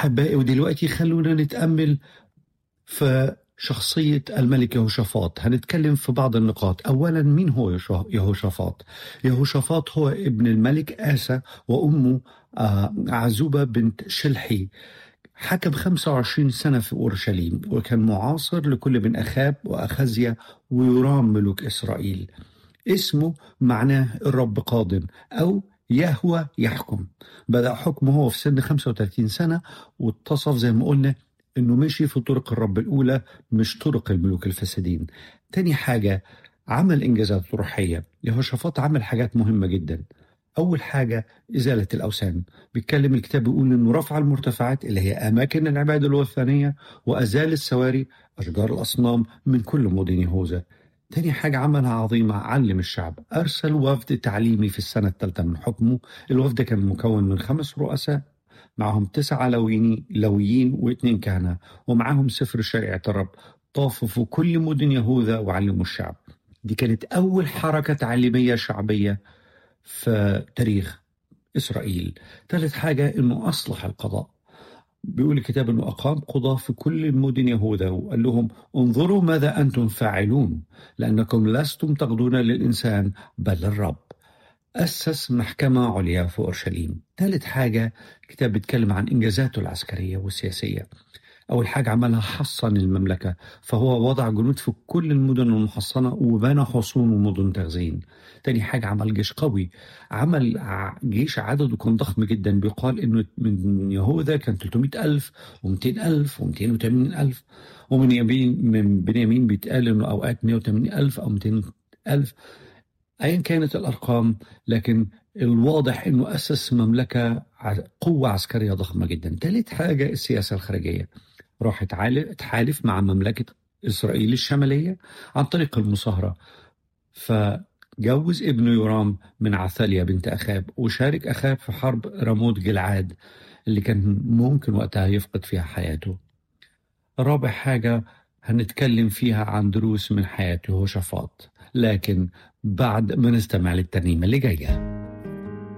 أحبائي ودلوقتي خلونا نتأمل في شخصية الملك يهوشافاط هنتكلم في بعض النقاط أولا مين هو يهوشافاط يهوشافاط هو ابن الملك آسى وأمه آه، عزوبة بنت شلحي حكم 25 سنة في أورشليم وكان معاصر لكل من أخاب وأخزيا ويرام ملوك إسرائيل اسمه معناه الرب قادم أو يهوى يحكم بدأ حكمه هو في سن 35 سنة واتصف زي ما قلنا انه مشي في طرق الرب الاولى مش طرق الملوك الفاسدين تاني حاجة عمل انجازات روحية يهوشافاط عمل حاجات مهمة جدا أول حاجة إزالة الأوثان بيتكلم الكتاب بيقول إنه رفع المرتفعات اللي هي أماكن العبادة الوثنية وأزال السواري أشجار الأصنام من كل مدن يهوذا تاني حاجة عملها عظيمة علم الشعب أرسل وفد تعليمي في السنة الثالثة من حكمه الوفد كان مكون من خمس رؤساء معهم تسعة لويين لويين واثنين كهنة ومعهم سفر شريعة الرب طافوا في كل مدن يهوذا وعلموا الشعب دي كانت أول حركة تعليمية شعبية في تاريخ إسرائيل ثالث حاجة أنه أصلح القضاء بيقول الكتاب أنه أقام قضاة في كل مدن يهوذا وقال لهم انظروا ماذا أنتم فاعلون لأنكم لستم تقضون للإنسان بل الرب أسس محكمة عليا في أورشليم ثالث حاجة الكتاب بيتكلم عن إنجازاته العسكرية والسياسية أول حاجة عملها حصن المملكة فهو وضع جنود في كل المدن المحصنة وبنى حصون ومدن تخزين تاني حاجة عمل جيش قوي عمل جيش عدده كان ضخم جدا بيقال إنه من يهوذا كان 300 ألف و200 ألف و280 ألف ومن يمين من بنيامين بيتقال إنه أوقات 180 ألف أو 200 ألف أيا كانت الأرقام لكن الواضح انه اسس مملكه قوه عسكريه ضخمه جدا. ثالث حاجه السياسه الخارجيه. راح اتحالف مع مملكة إسرائيل الشمالية عن طريق المصاهرة فجوز ابنه يورام من عثاليا بنت أخاب وشارك أخاب في حرب راموت جلعاد اللي كان ممكن وقتها يفقد فيها حياته رابع حاجة هنتكلم فيها عن دروس من حياة يهوشافاط لكن بعد ما نستمع للترنيمة اللي جايه